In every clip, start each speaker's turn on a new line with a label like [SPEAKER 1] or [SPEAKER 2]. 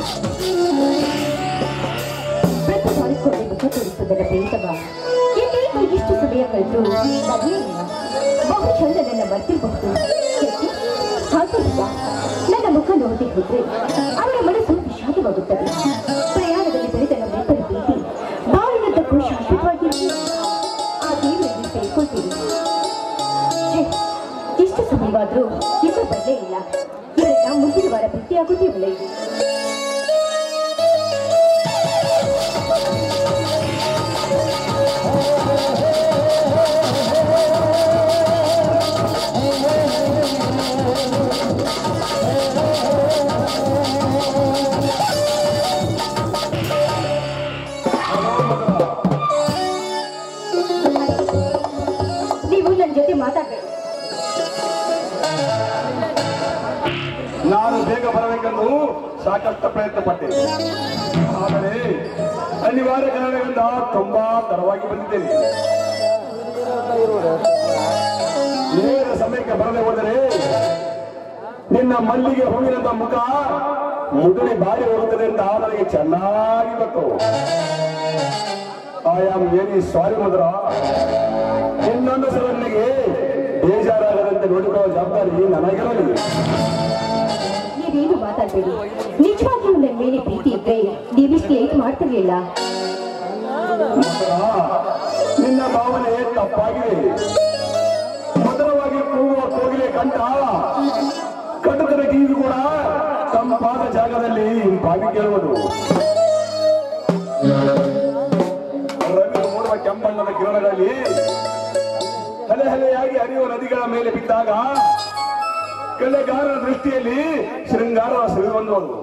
[SPEAKER 1] ಪ್ರತಿ ಬಾರಿಕೊಂಡೆ ಮುಖ ತೋರಿಸುವುದರ ಪ್ರೇತವ ಇನ್ನೇನು ಇಷ್ಟು ಸಮಯ ಕಳೆದು ಮದುವೆಯಿಲ್ಲ ಬಹುಶಃ ನನ್ನ ಮರ್ತಿರಬಹುದು ಯಾಕೆ? ಹಾಗೇನಿಲ್ಲ ನನ್ನ ಮುಖ ನೋಡದೆ ಹೋದ್ರೆ ಅವರ ಮನಸ್ಸು ವಿಷಾದವಾಗುತ್ತದೆ ಪ್ರಯಾಣದಲ್ಲಿ ಬೆಳೆದ ನಮ್ಮಿಬ್ಬರ ಪ್ರೀತಿ ಬಾಳಿನದ್ದಕ್ಕೂ ಶಾಶ್ವತವಾಗಿರಲಿ ಆ ದೇವರಲ್ಲಿ ಸೇರ್ಕೊಳ್ತೀವಿ ಛೇ, ಇಷ್ಟು ಸಮಯವಾದ್ರೂ ಇನ್ನೂ ಬರಲೇ ಇಲ್ಲ ಇವರನ್ನ ಮುಂದಿನ ವಾರ ಭೇಟಿಯಾಗೋದೇ ಒಳ್ಳೆಯದು ನೀವು ನನ್ನ ಜೊತೆ ಮಾತಾಡಬೇಕು
[SPEAKER 2] ನಾನು ಬೇಗ ಬರಬೇಕೆಂದು ಸಾಕಷ್ಟು ಪ್ರಯತ್ನ ಪಟ್ಟೆ ಆದರೆ ಅನಿವಾರ್ಯ ಕಾರಣಗಳಿಂದ ತುಂಬಾ ತಡವಾಗಿ ಬಂದಿದ್ದೇನೆ ನೇರ ಸಮಯಕ್ಕೆ ಬರದೆ ಹೋದರೆ ನಿನ್ನ ಮಲ್ಲಿಗೆ ಹೂವಿನಂತ ಮುಖ ಮುದುಳಿ ಬಾರಿ ಹೋಗುತ್ತದೆ ಅಂತ ನನಗೆ ಚೆನ್ನಾಗಿ ಗೊತ್ತು I am very sorry Madhura ಇನ್ನೊಂದು ಸಲ ನನಗೆ ಬೇಜಾರಾಗದಂತೆ ನೋಡಿಕೊಳ್ಳುವ ಜವಾಬ್ದಾರಿ ನನಗಿರಲಿ
[SPEAKER 1] ನೀವೇನು ಮಾತಾಡಬೇಡಿ ನಿಜವಾಗಿಯೂ ನನ್ನ ಮೇಲೆ ಪ್ರೀತಿ ಇದ್ರೆ ನೀವಿಷ್ಟು ಲೇಟ್ ಮಾಡ್ತಿರ್ಲಿಲ್ಲ
[SPEAKER 2] ಮಧುರ, ನಿನ್ನ ಭಾವನೆ ತಪ್ಪಾಗಿದೆ ಮಧುರವಾಗಿ ಕೂಗುವ ಕೋಗಿಲೆ ಕಂಠ ಕಟುಕರ ಕಿವಿ ಕೂಡ ತಂಪಾದ ಜಾಗದಲ್ಲಿ ಹಿಂಪಾಗಿ ಕೇಳುವುದು ರವಿ ಮೂಡುವ ಕೆಂಬಣ್ಣದ ಕಿರಣಗಳಲ್ಲಿ ಹಲೆ ಹಲೆಯಾಗಿ ಹರಿಯುವ ನದಿಗಳ ಮೇಲೆ ಬಿದ್ದಾಗ ಕಲೆಗಾರರ ದೃಷ್ಟಿಯಲ್ಲಿ ಶೃಂಗಾರದ ಸಿರಿಗೊಂದು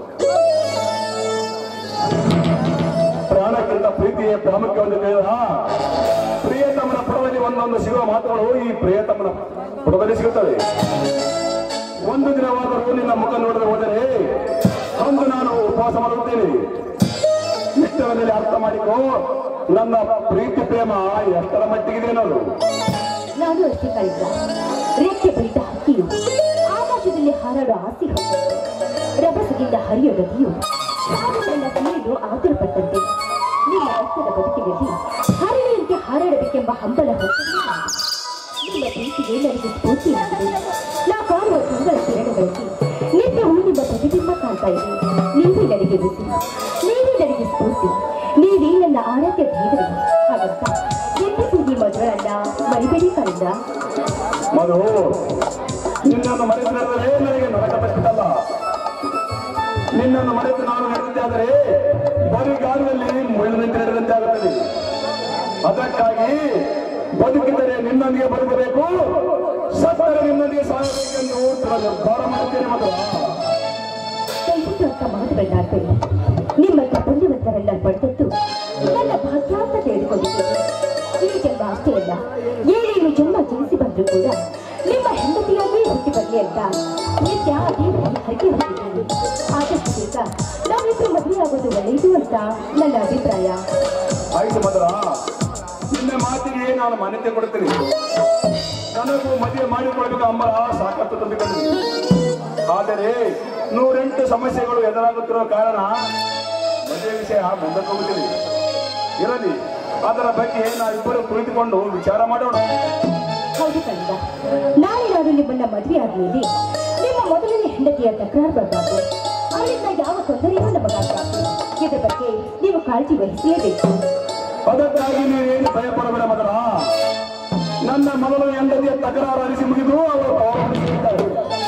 [SPEAKER 2] ಪ್ರಾಣಕ್ಕಿಂತ ಪ್ರೀತಿಯ ಪ್ರಾಮುಖ್ಯವನ್ನು ತಿಳಿದ ಪ್ರಿಯತಮನ ಪುಟದಲ್ಲಿ ಒಂದೊಂದು ಸಿಗುವ ಮಾತುಗಳು ಈ ಪ್ರಿಯತಮನ ಪುಟದಲ್ಲಿ ಸಿಗುತ್ತವೆ ಒಂದು ದಿನವಾದರೂ ನಿನ್ನ ಮುಖ ನೋಡದೆ ಹೋದರೆ ಅಂದು ನಾನು ಉಪವಾಸ ಮಾಡುತ್ತೇನೆ ಇಷ್ಟರ ಮೇಲೆ ಅರ್ಥ ಮಾಡಿಕೋ ನನ್ನ ಪ್ರೀತಿ ಪ್ರೇಮ ಎಷ್ಟರ ಮಟ್ಟಿಗಿದೆ ಅನ್ನೋದು
[SPEAKER 1] ನಾನು ಅಷ್ಟೇ ಕಳಿಸ ರೆಕ್ಕೆ ಬಳಿದ ಹಕ್ಕಿಯು ಆಕಾಶದಲ್ಲಿ ಹಾರಾಡೋ ಆಸೆ ಹೊತ್ತು ರಭಸದಿಂದ ಹರಿಯೋ ನದಿಯು ಸಾವಿರನ್ನ ನೀರು ಆತುರಪಟ್ಟಂತೆ ನಿಮ್ಮ ರಕ್ತದ ಬದುಕಿನಲ್ಲಿ ಹರಳೆಯಂತೆ ಹಾರಾಡಬೇಕೆಂಬ ಹಂಬಲ ಹೊತ್ತು ನಿಮ್ಮ ಪ್ರೀತಿಗೆ ನನಗೆ ಸ್ಫೂರ್ತಿಯಾಗಿದೆ ನಾ ಕಾಣುವ ತಿಂಗಳ ಕಿರಣಗಳಲ್ಲಿ ನಿತ್ಯವೂ ನಿಮ್ಮ ಪ್ರತಿಬಿಂಬ ಕಾಣ್ತಾ ಇದೆ ನೀವೇ ನನಗೆ ಬಿಸಿ ನೀವೇ ನನಗೆ ಸ್ಫೂರ್ತಿ ನೀವೇ ನನ್ನ ಆರಾಧ್ಯ ದೇವರು ಹಾಗಂತ ಎಂದಿಗೂ ಈ ಮದುವೆಯನ್ನ ಮರಿಬೇಡಿ ಕಳೆದ
[SPEAKER 2] ಮಧು ನಿನ್ನನ್ನು ಮರೆತು ನಡೆದರೆ ನನಗೆ ನರಕ ತಪ್ಪಿತಲ್ಲ ನಿನ್ನನ್ನು ಮರೆತು ನಾನು ನಡೆದಂತೆ ಆದರೆ ಬರಿಗಾಲದಲ್ಲಿ ಮುಳ್ಳಿನಂತೆ ನಡೆದಂತೆ ಆಗುತ್ತದೆ ಅದಕ್ಕಾಗಿ ಬದುಕಿದರೆ ನಿನ್ನೊಂದಿಗೆ ಬದುಕಬೇಕು ಸತ್ತರೆ ನಿನ್ನೊಂದಿಗೆ ಸಾಗಬೇಕೆಂದು ನಾನು ನಿರ್ಧಾರ ಮಾಡುತ್ತೇನೆ ಮಧು
[SPEAKER 1] ದಯವಿಟ್ಟು ಅಂತ ಮಾತುಗಳನ್ನಾಡ್ಬೇಡಿ ನಿಮ್ಮಂತ ಪುಣ್ಯವಂತರನ್ನ ಪಡೆದದ್ದು ನನ್ನ ಭಾಗ್ಯ ಅಂತ ತಿಳಿದುಕೊಂಡಿದ್ದೇನೆ ಈ ಜನ್ಮ ಅಷ್ಟೇ ಅಲ್ಲ ಏಳೇಳು ಜನ್ಮ ಜನಿಸಿ ಬಂದರೂ ಕೂಡ ನಿಮ್ಮ ಹೆಂಡತಿಯಾಗಿ ಹುಟ್ಟಿ ಬರಲಿ ಅಂತ ನಿತ್ಯ ಆ ದೇವರಲ್ಲಿ ಹರಕೆ ಹೊಂದಿದ್ದೇನೆ ಆದಷ್ಟು ಬೇಗ ನಾವಿಬ್ಬರು ಮದುವೆಯಾಗೋದು ಒಳ್ಳೆಯದು ಅಂತ ನನ್ನ ಅಭಿಪ್ರಾಯ
[SPEAKER 2] ಆಯ್ತು ಮಧುರ ನಿನ್ನ ಮಾತಿಗೆ ನಾನು ಮಾನ್ಯತೆ ಕೊಡುತ್ತೇನೆ ನನಗೂ ಮದುವೆ ಮಾಡಿಕೊಳ್ಬೇಕು ಅಂಬಲ ಸಾಕಷ್ಟು ತುಂಬಿಕೊಂಡಿದೆ ಆದರೆ ನೂರೆಂಟು ಸಮಸ್ಯೆಗಳು ಎದುರಾಗುತ್ತಿರುವ ಕಾರಣ ಮದುವೆ ವಿಷಯ ಮುಂದಕ್ಕೆ ಹೋಗುತ್ತಿದೆ ಇರಲಿ ಅದರ ಬಗ್ಗೆ ನಾವಿಬ್ಬರು ಕುಳಿತುಕೊಂಡು ವಿಚಾರ ಮಾಡೋಣ
[SPEAKER 1] ಹೌದು ಕಣ್ಣ ನಾಳೆ ನಾನು ನಿಮ್ಮನ್ನ ಮದುವೆ ಆದ್ಮೇಲೆ ನಿಮ್ಮ ಮೊದಲನೇ ಹೆಂಡತಿಯ ತಕರಾರು ಬರಬಾರ್ದು ಅವರಿಂದ ಯಾವ ತೊಂದರೆಯೂ ನಮಗಾಗಬಾರ್ದು ಇದರ ಬಗ್ಗೆ ನೀವು ಕಾಳಜಿ ವಹಿಸಲೇಬೇಕು
[SPEAKER 2] ಅದಕ್ಕಾಗಿ ನೀವೇನು ಭಯಪಡಬೇಡ ಮಗನ ನನ್ನ ಮೊದಲ ಹೆಂಡತಿಯ ತಕರಾರು ಅರಿಸಿ ಮುಗಿದು ಅವರು ತವರಲ್ಲಿದ್ದಾರೆ.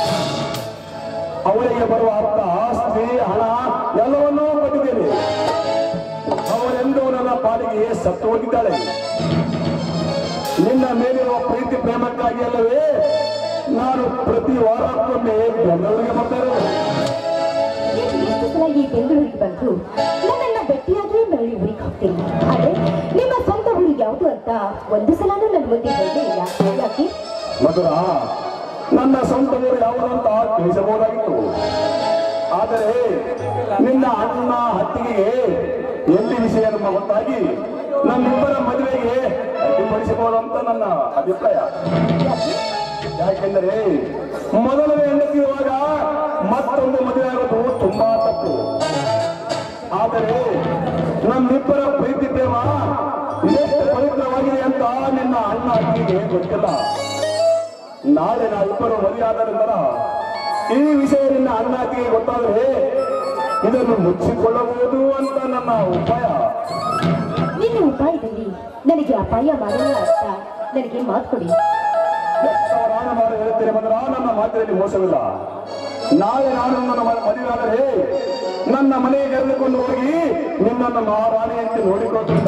[SPEAKER 2] ಅವರಿಗೆ ಬರುವ ಅರ್ಥ ಆಸ್ತಿ ಹಣ ಎಲ್ಲವನ್ನೂ ಕೊಟ್ಟಿದ್ದೇನೆ ಅವರೆಂದು ನನ್ನ ಪಾಲಿಗೆ ಸತ್ತು ಹೋಗಿದ್ದಾಳೆ ನಿನ್ನ ಮೇಲಿರುವ ಪ್ರೀತಿ ಪ್ರೇಮಕ್ಕಾಗಿ ಅಲ್ಲವೇ ನಾನು ಪ್ರತಿ ವಾರಕ್ಕೊಮ್ಮೆ ಬೆಂಗಳೂರಿಗೆ ಬರ್ತಾ ಇರೋದು
[SPEAKER 1] ನೀವು ಎಷ್ಟು ಸಲ ಈ ಬೆಂಗಳೂರಿಗೆ ಬಂದು ನನ್ನನ್ನ ಭೇಟಿಯಾಗಿ ಮರಳಿ ಊರಿಗೆ ಹೋಗ್ತೀನಿ ಆದ್ರೆ ನಿಮ್ಮ ಸ್ವಂತ ಊರಿಗೆ ಯಾವುದು ಅಂತ ಒಂದು ಸಲನೂ ನನ್ನ ಮುಂದೆ ಹೇಳೇ ಇಲ್ಲ ಯಾಕೆ
[SPEAKER 2] ಮಧುರ ನನ್ನ ಸ್ವಂತ ಊರು ಯಾವುದು ಅಂತ ತಿಳಿಸಬಹುದಾಗಿತ್ತು ಆದರೆ ನಿನ್ನ ಅಣ್ಣ ಹತ್ತಿಗೆಗೆ ಎಲ್ಲಿ ವಿಷಯ ನಮ್ಮ ಗೊತ್ತಾಗಿ ನಮ್ಮಿಬ್ಬರ ಮದುವೆಗೆ ಅಡ್ಡಿಪಡಿಸಬಹುದು ಅಂತ ನನ್ನ ಅಭಿಪ್ರಾಯ
[SPEAKER 1] ಯಾಕೆ
[SPEAKER 2] ಯಾಕೆಂದರೆ ಮೊದಲನೇ ಹೆಂಡತಿ ಇರುವಾಗ ಮತ್ತೊಂದು ಮದುವೆ ಆಗೋದು ತುಂಬಾ ತಪ್ಪು ಮಾಡಿದರೆ ನಮ್ಮಿಬ್ಬರ ಪ್ರೀತಿ ಪ್ರೇಮ ಎಷ್ಟು ಪವಿತ್ರವಾಗಿದೆ ಅಂತ ನಿನ್ನ ಅಣ್ಣ ಅತ್ತಿಗೆ ಗೊತ್ತಿಲ್ಲ ನಾಳೆ ನಾವಿಬ್ಬರು ಮದುವೆಯಾದ ನಂತರ ಈ ವಿಷಯ ನಿನ್ನ ಅಣ್ಣ ಅತ್ತಿಗೆ ಗೊತ್ತಾದರೆ ಇದನ್ನು ಮುಚ್ಚಿಕೊಳ್ಳಬಹುದು ಅಂತ ನನ್ನ ಉಪಾಯ
[SPEAKER 1] ನಿನ್ನ ಉಪಾಯದಲ್ಲಿ ನನಗೆ ಅಪಾಯ ಮಾಡಲ್ಲ ಅಂತ ನನಗೆ ಮಾತು ಕೊಡಿ
[SPEAKER 2] ರಾಣ ಮಾಡಿ ಹೇಳುತ್ತೇನೆ ಬಂದ್ರ ನನ್ನ ಮಾತಿನಲ್ಲಿ ಮೋಸವಿಲ್ಲ ನಾಳೆ ನಾನು ನನ್ನ ಮ- ಮದುವೆಯಾದರೆ ನನ್ನ ಮನೆಗೆ ಕರೆದುಕೊಂಡು ಹೋಗಿ ನಿನ್ನನ್ನು ಮಹಾರಾಣಿಯಂತೆ ನೋಡಿಕೊಳ್ಳುತ್ತಿದ್ದ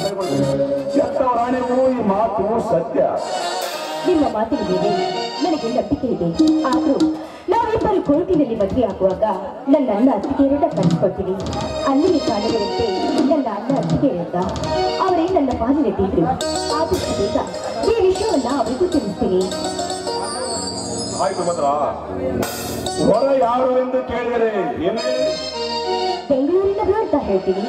[SPEAKER 2] ಎತ್ತವ ರಾಣಿಗೂ ಈ ಮಾತು ಸತ್ಯ
[SPEAKER 1] ನಿಮ್ಮ ಮಾತಿನ ಮೇಲೆ ನನಗೆ ನಂಬಿಕೆ ಇದೆ ಆದ್ರೂ ನಾವಿಬ್ಬರು ಕೋರ್ಟಿನಲ್ಲಿ ಮದುವೆ ಆಗುವಾಗ ನನ್ನ ಅಣ್ಣ ಅತ್ತಿಗೆಯರನ್ನ ಕಳಿಸ್ಕೊಳ್ತೀನಿ ಅಲ್ಲಿಗೆ ಕಾಣುವಂತೆ ನನ್ನ ಅಣ್ಣ ಅತ್ತಿಗೆಯರಿಂದ ಅವರೇ ನನ್ನ ಪಾಲಿನಲ್ಲಿದ್ರು ಆದಷ್ಟು ಬೇಗ ಈ ವಿಷಯವನ್ನ ಅವರಿಗೂ ತಿಳಿಸ್ತೀನಿ
[SPEAKER 2] ಆಯ್ತು ಮಾತ್ರ ಹೊರ ಯಾರು ಎಂದು ಕೇಳಿದರೆ ಏನೇ
[SPEAKER 1] ಬೆಂಗಳೂರಿನವರು ಅಂತ ಹೇಳ್ತೀನಿ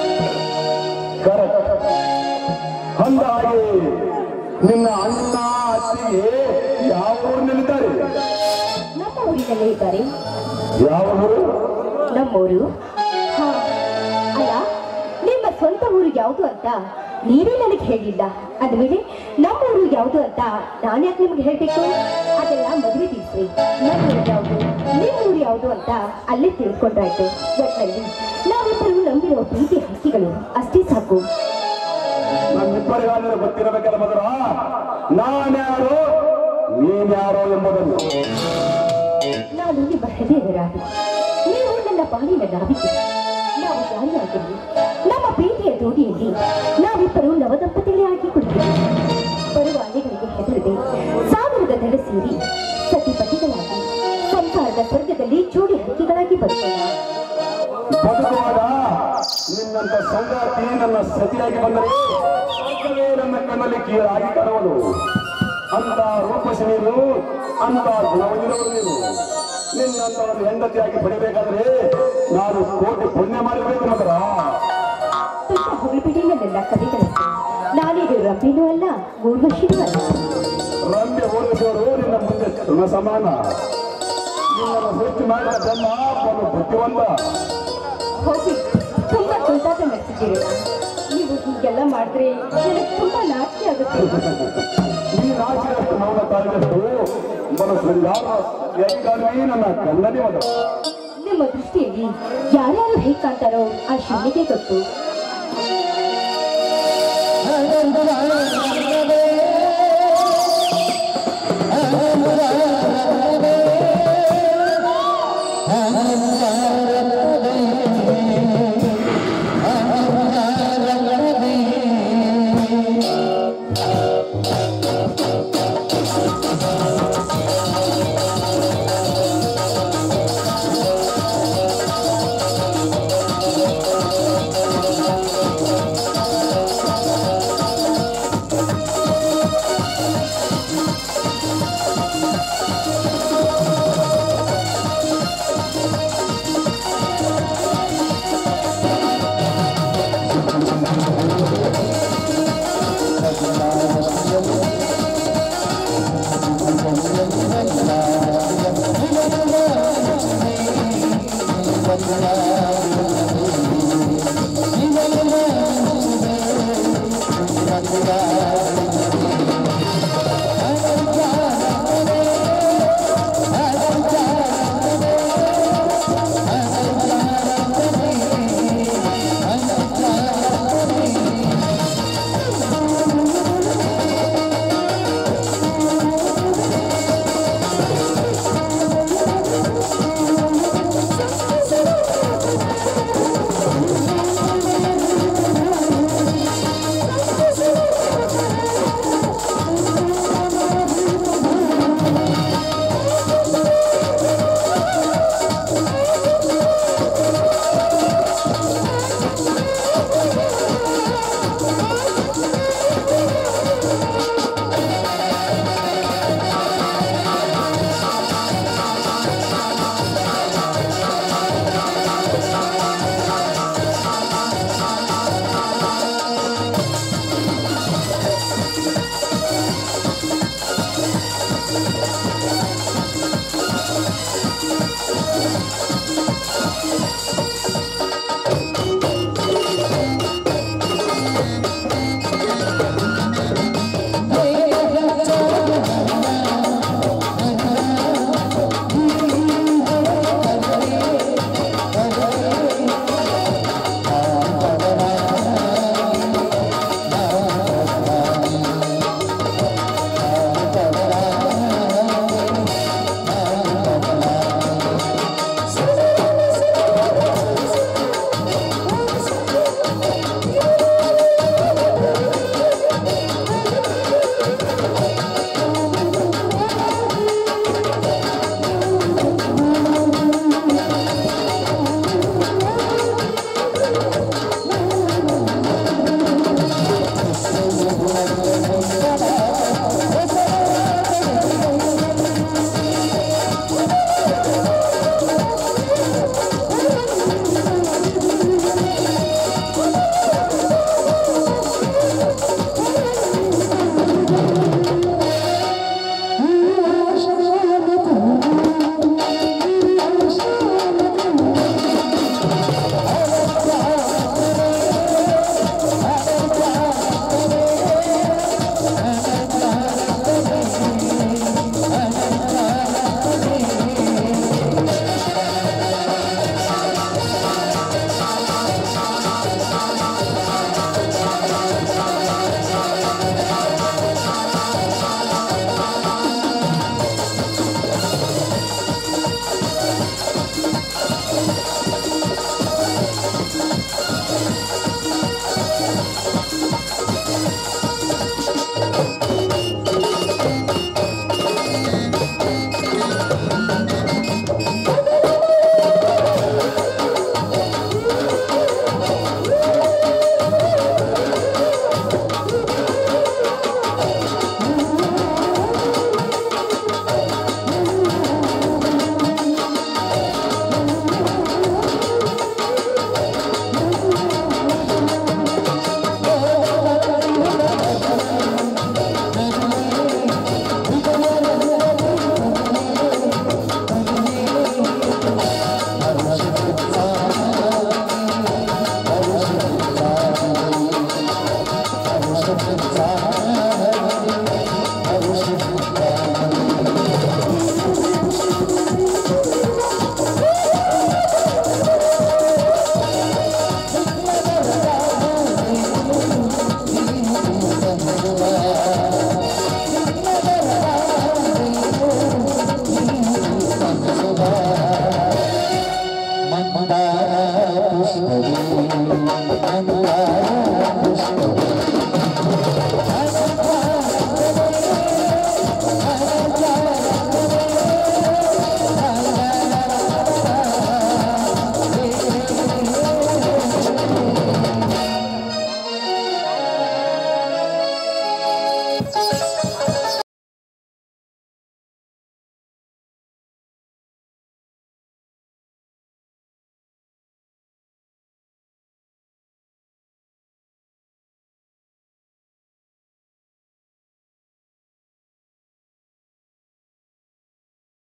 [SPEAKER 2] ಕರೆಕ್ಟ್ ಅಂದ ಹಾಗೆ ನಿನ್ನ ಅಣ್ಣ ಅತ್ತಿಗೆ ಯಾವ ಊರಿನಲ್ಲಿದ್ದಾರೆ
[SPEAKER 1] ನಮ್ಮ ಊರಿನಲ್ಲೇ ಇದ್ದಾರೆ
[SPEAKER 2] ಯಾವ ಊರು
[SPEAKER 1] ನಮ್ಮೂರು ಹಾ ಅಲ್ಲ ನಿಮ್ಮ ಸ್ವಂತ ಊರು ಯಾವುದು ಅಂತ ನೀವೇ ನನಗೆ ಹೇಳಿಲ್ಲ ಅಂದಮೇಲೆ ನಮ್ಮೂರು ಯಾವುದು ಅಂತ ನಾನು ಯಾಕೆ ನಿಮ್ಗೆ ಹೇಳ್ಬೇಕು ಅದೆಲ್ಲ ಮದುವೆ ದಿವ್ಸಿ ನಮ್ಮೂರು ಯಾವುದು ನಿಮ್ಮ ಊರು ಯಾವುದು ಅಂತ ಅಲ್ಲೇ ತಿಳ್ಕೊಂಡ್ರಾಯ್ತು ಒಟ್ಟಲ್ಲಿ ನಾವಿಬ್ಬರು ನಂಬಿರೋ ಪ್ರೀತಿ ಹಕ್ಕಿಗಳು ಅಷ್ಟೇ ಸಾಕು
[SPEAKER 2] ನಮ್ಮಿಬ್ಬರಿಗಾದರೂ ಗೊತ್ತಿರಬೇಕಲ್ಲ ಮಧುರ ನಾನ್ಯಾರೋ ನೀನ್ಯಾರೋ ಎಂಬುದನ್ನು
[SPEAKER 1] ನಾನು ನಿಮ್ಮ ಹೃದಯರಾಗಿ ನೀವು ನನ್ನ ಪಾಲಿನ ನಾವಿಕೆ ನಾವು ಯಾರಿಯಾಗಲಿ ನಮ್ಮ ಪ್ರೀತಿಯ ಜೋಡಿಯಲ್ಲಿ ನಾವಿಬ್ಬರು ನವದಂಪತಿಗಳೇ ಆಗಿಕೊಳ್ಳುತ್ತೇವೆ ಬರುವ ಅಲೆಗಳಿಗೆ ಹೆದರದೆ ಸಾವಿರದ ದಡ ಸೇರಿ ಸತಿಪತಿಗಳಾಗಿ ಸಂಸಾರದ ಸ್ವರ್ಗದಲ್ಲಿ ಜೋಡಿ ಹಕ್ಕಿಗಳಾಗಿ ಬರುತ್ತೇವೆ
[SPEAKER 2] ಬದುಕುವಾಗ ನಿನ್ನಂತ ಸಂಗಾತಿ ನನ್ನ ಸತಿಯಾಗಿ ಬಂದರೆ ಸ್ವರ್ಗವೇ ನನ್ನ ಕಣ್ಣಲ್ಲಿ ಕೀಳಾಗಿ ಕಾಣುವುದು ಅಂತ ರೂಪಸಿ ನೀನು ಅಂತ ಗುಣವನ್ನಿರುವುದು ನೀನು ನಿನ್ನಂತವನ್ನು ಹೆಂಡತಿಯಾಗಿ ಪಡಿಬೇಕಾದ್ರೆ ನಾನು ಕೋಟಿ ಪುಣ್ಯ ಮಾಡಬೇಕು ಮಾತ್ರ
[SPEAKER 1] ತುಂಬ ಹೊಗಳ್ಬಿಡಿ ನನ್ನೆಲ್ಲ ಕವಿಗಳಂತೆ ನಾನೀಗ ರಮ್ಯನೂ ಅಲ್ಲ ಊರ್ವಶಿನೂ ಅಲ್ಲ
[SPEAKER 2] ರಂಬೆ ಹೋಲಿಸುವರು ನಿನ್ನ ಮುಂದೆ ತೃಣ ಸಮಾನ ನಿನ್ನನ್ನು ಸೃಷ್ಟಿ ಮಾಡಿದ ಜನ್ಮ ಬಲು ಬುದ್ಧಿವಂತ
[SPEAKER 1] ಹೋಗಿ ತುಂಬಾ ತುಂಟಾಟ ನಡೆಸಿದ್ದೀರಲ್ಲ ನೀವು ಹೀಗೆಲ್ಲ ಮಾಡಿದ್ರೆ ನನಗೆ ತುಂಬಾ ನಾಚಿಕೆ ಆಗುತ್ತೆ
[SPEAKER 2] ಈ ರಾಶಿಯಷ್ಟು ಮೌನ ತಾಳಿದಷ್ಟು ಮನಸ್ಸು ಯಾವ ಹೆಂಗಾಗಿ ನನ್ನ ಕಣ್ಣಲ್ಲಿ ಮದ
[SPEAKER 1] ನಿಮ್ಮ ದೃಷ್ಟಿಯಲ್ಲಿ ಯಾರ್ಯಾರು ಹೇಗ್ ಕಾಣ್ತಾರೋ ಆ ಶಿವನಿಗೆ ಗೊತ್ತು
[SPEAKER 3] ಅಂಗಾರ